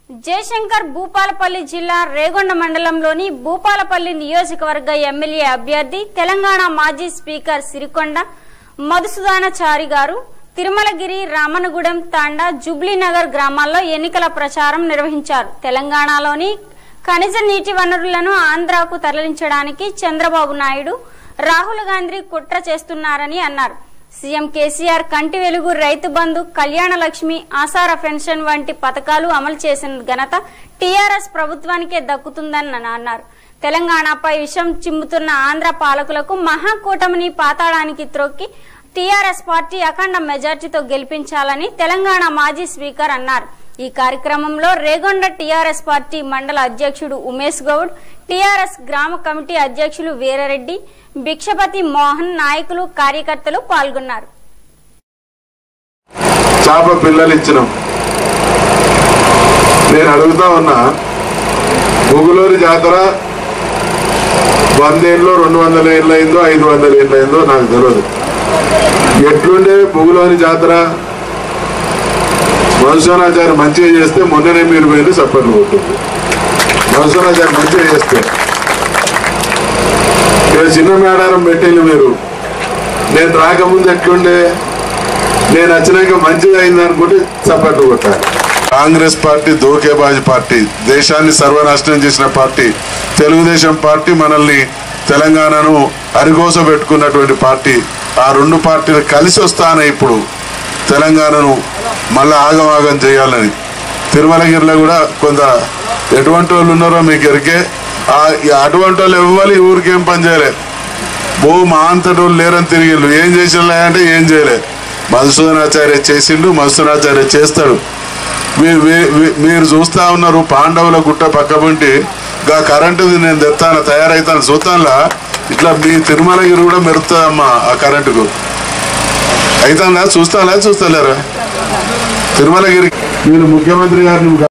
జయశంకర్ భూపాలపల్లి జిల్లా రేగొండ మండలంలోని భూపాలపల్లి నియోజకవర్గ ఎమ్మెల్యే అభ్యర్థి తెలంగాణ మాజీ స్పీకర్ సిరికొండ మధుసూదనాచారి గారు తిరుమలగిరి రామనగూడెం తాండా జుబ్లీనగర్ గ్రామాల్లో ఎన్నికల ప్రచారం నిర్వహించారు తెలంగాణలోని ఖనిజ నీటి వనరులను ఆంధ్రాకు తరలించడానికి చంద్రబాబు నాయుడు రాహుల్ గాంధీ కుట్ర చేస్తున్నారని అన్నారు సీఎం కేసీఆర్ కంటి వెలుగు రైతు బంధు కళ్యాణ లక్ష్మి ఆసార పెన్షన్ వంటి పథకాలు అమలు చేసిన ఘనత టీఆర్ఎస్ ప్రభుత్వానికే దక్కుతుందని అన్నారు తెలంగాణపై విషం చిమ్ముతున్న ఆంధ్ర పాలకులకు మహాకూటమిని పాతాళానికి త్రొక్కి టీఆర్ఎస్ పార్టీ అఖండ మెజార్టీతో గెలిపించాలని తెలంగాణ మాజీ స్పీకర్ అన్నారు ఈ కార్యక్రమంలో రేగొండ టీఆర్ఎస్ పార్టీ మండల అధ్యక్షుడు ఉమేష్ గౌడ్ టీఆర్ఎస్ గ్రామ కమిటీ అధ్యక్షులు వీరారెడ్డి భిక్షపతి మోహన్ నాయకులు కార్యకర్తలు పాల్గొన్నారు చేప పిల్లలు ఇచ్చినాం నేను అడుగుతా ఉన్నా ముగులూరి జాతర వందేళ్ళు రెండు వందల ఏళ్ళు అయిందో ఐదు వందల ఏళ్ళు అయిందో నాకు తెలియదు ఎట్లుండే పుగులోని జాతర మధుసూనాచారి మంచిగా చేస్తే మొన్ననే మీరు పోయింది సప్పట్లు కొట్టింది మధుసూనాచారి మంచిగా చేస్తే ఇక చిన్న మేడారం పెట్టింది మీరు నేను రాకముందు ఎట్లుండే నేను వచ్చినాక మంచిగా అయింది అనుకుంటే చప్పట్లు కొట్టాలి కాంగ్రెస్ పార్టీ దోకేబాజీ పార్టీ దేశాన్ని సర్వనాశనం చేసిన పార్టీ తెలుగుదేశం పార్టీ మనల్ని తెలంగాణను అరిగోస పెట్టుకున్నటువంటి పార్టీ ఆ రెండు పార్టీలు కలిసి వస్తానే ఇప్పుడు తెలంగాణను మళ్ళీ ఆగమాగం చేయాలని తిరుమలగిరిలో కూడా కొంత ఎటువంటి వాళ్ళు ఉన్నారో మీకు ఎరికే ఆ ఈ అటువంటి వాళ్ళు ఇవ్వాలి ఊరికేం పని చేయలే బో మా అంతటి వాళ్ళు లేరని తిరిగిండు ఏం చేసినా అంటే ఏం చేయలే మధుసూదనాచార్య చేసిండు మధుసూదనాచార్య చేస్తాడు మీ- మీ- మీ- మీరు చూస్తా ఉన్నారు పాండవుల గుట్ట పక్కబంటి గా కరెంటుది నేను తెస్తాను తయారైతాను చూస్తానులా ఇట్లా మీ తిరుమలగిరి కూడా మెరుతుందమ్మా ఆ కరెంటుకు అయితానా చూస్తానా చూస్తలేరా తిరుమలగిరి మీరు ముఖ్యమంత్రి గారిని